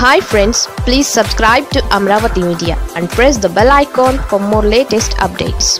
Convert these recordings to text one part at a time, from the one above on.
hi friends please subscribe to Amaravati media and press the bell icon for more latest updates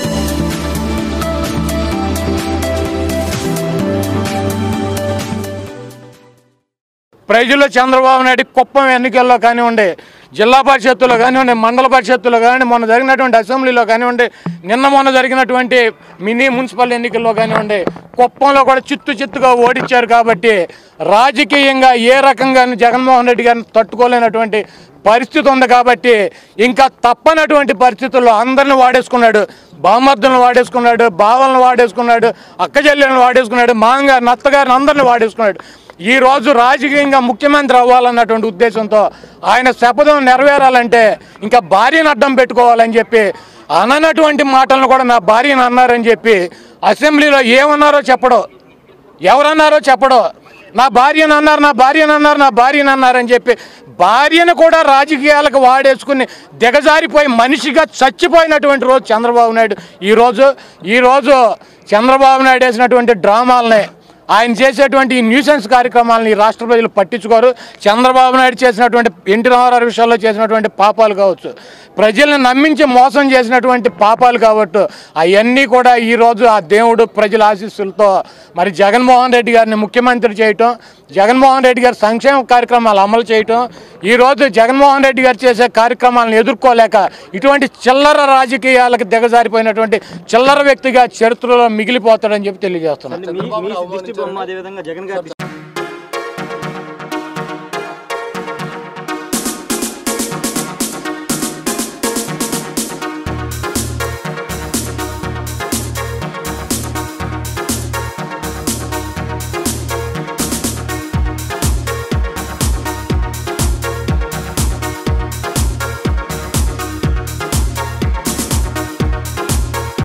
ప్రజలు చంద్రబాబు నాయుడు కుప్పం ఎన్నికల్లో కానివ్వండి జిల్లా పరిషత్తులో కానివ్వండి మండల పరిషత్తులో కానివ్వండి మొన్న జరిగినటువంటి అసెంబ్లీలో కానివ్వండి నిన్న మొన్న జరిగినటువంటి మినీ మున్సిపల్ ఎన్నికల్లో కానివ్వండి కుప్పంలో కూడా చిత్తు చిత్తుగా ఓడించారు కాబట్టి రాజకీయంగా ఏ రకంగా జగన్మోహన్ రెడ్డి గారిని తట్టుకోలేనటువంటి పరిస్థితి ఉంది కాబట్టి ఇంకా తప్పనటువంటి పరిస్థితుల్లో అందరిని వాడేసుకున్నాడు బామర్దులను వాడేసుకున్నాడు బావలను వాడేసుకున్నాడు అక్క చెల్లెలను వాడేసుకున్నాడు మాంగారు నత్తగారిని అందరిని వాడేసుకున్నాడు ఈ రోజు రాజకీయంగా ముఖ్యమంత్రి అవ్వాలన్నటువంటి ఉద్దేశంతో ఆయన శపథం నెరవేరాలంటే ఇంకా భార్యను అడ్డం పెట్టుకోవాలని చెప్పి అననటువంటి మాటలను కూడా నా భార్యను అన్నారని చెప్పి అసెంబ్లీలో ఏమన్నారో చెప్పడం ఎవరన్నారో చెప్పడం నా భార్యను అన్నారు నా భార్యను అన్నారు నా భార్యను అన్నారని చెప్పి భార్యను కూడా రాజకీయాలకు వాడేసుకుని దిగజారిపోయి మనిషిగా చచ్చిపోయినటువంటి రోజు చంద్రబాబు నాయుడు ఈరోజు ఈరోజు చంద్రబాబు నాయుడు వేసినటువంటి డ్రామాలని ఆయన చేసేటువంటి ఈ న్యూసెన్స్ కార్యక్రమాలను ఈ రాష్ట్ర ప్రజలు పట్టించుకోరు చంద్రబాబు నాయుడు చేసినటువంటి ఎన్టీ రామారావు విషయాల్లో చేసినటువంటి పాపాలు కావచ్చు ప్రజల్ని నమ్మించి మోసం చేసినటువంటి పాపాలు కావచ్చు అవన్నీ కూడా ఈరోజు ఆ దేవుడు ప్రజల ఆశీస్సులతో మరి జగన్మోహన్ రెడ్డి గారిని ముఖ్యమంత్రి చేయటం జగన్మోహన్ రెడ్డి గారి సంక్షేమ కార్యక్రమాలు అమలు చేయటం ఈరోజు జగన్మోహన్ రెడ్డి గారు చేసే కార్యక్రమాలను ఎదుర్కోలేక ఇటువంటి చిల్లర రాజకీయాలకు దిగజారిపోయినటువంటి చిల్లర వ్యక్తిగా చరిత్రలో మిగిలిపోతాడని చెప్పి తెలియజేస్తున్నాను మీ మీ దిష్టి బొమ్మ అదేవిధంగా జగన్ గారి దిష్టి